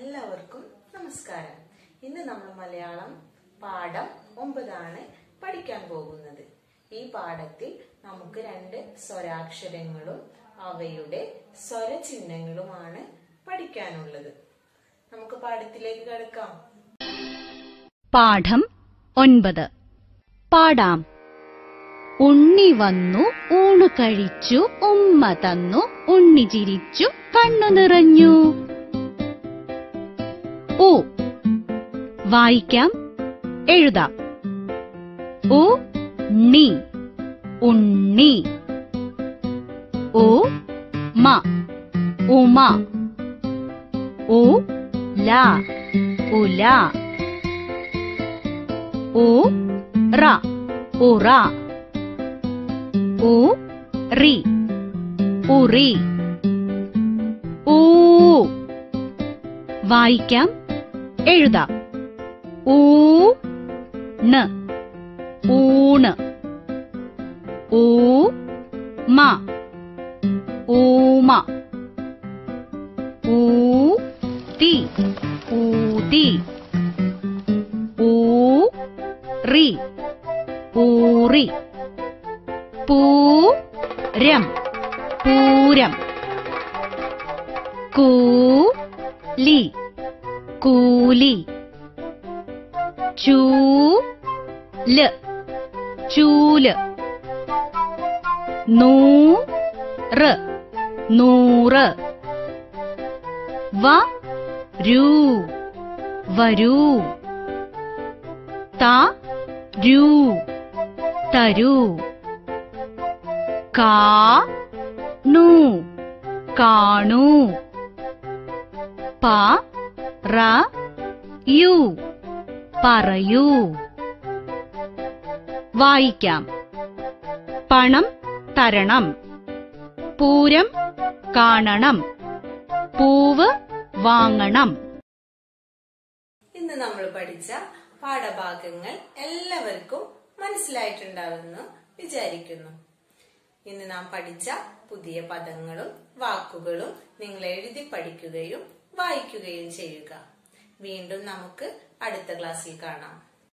എല്ലാവർക്കും നമസ്കാരം ഇന്ന് നമ്മൾ മലയാളം പാഠം ഒമ്പതാണ് പഠിക്കാൻ പോകുന്നത് ഈ പാഠത്തിൽ നമുക്ക് രണ്ട് സ്വരാക്ഷരങ്ങളും അവയുടെ സ്വരചിഹ്നങ്ങളുമാണ് പഠിക്കാനുള്ളത് നമുക്ക് പാഠത്തിലേക്ക് കിടക്കാം പാഠം ഒൻപത് പാടാം ഉണ്ണി വന്നു ഊണു കഴിച്ചു ഉമ്മ തന്നു ഉണ്ണി ചിരിച്ചു കണ്ണു നിറഞ്ഞു ഉ വായിക്കാം എഴുതാം ഉ ണി ഉണ്ണി ഉ മ ഉമ ഉ ല ഉല ഉ റ ഉറ ഉ റി ഉറി ഊ വായിക്കാം എഴുതാം ഊ ണ് ഊണ് ഊ മ ഊമ ഊ തി ഊതി ഊ റി ഊറി പൂരം പൂരം കൂലി കൂലി ചൂല് ചൂല് നൂറ് നൂറ് വരൂ വരൂ തരൂ തരൂ കാണൂ കാണൂ പറയൂ പറയൂ വായിക്കാം പണം തരണം പൂരം കാണണം പൂവ് വാങ്ങണം ഇന്ന് നമ്മൾ പഠിച്ച പാഠഭാഗങ്ങൾ എല്ലാവർക്കും മനസ്സിലായിട്ടുണ്ടാവുമെന്ന് വിചാരിക്കുന്നു ഇന്ന് നാം പഠിച്ച പുതിയ പദങ്ങളും വാക്കുകളും നിങ്ങൾ എഴുതി പഠിക്കുകയും വായിക്കുകയും ചെയ്യുക വീണ്ടും നമുക്ക് അടുത്ത ക്ലാസ്സിൽ കാണാം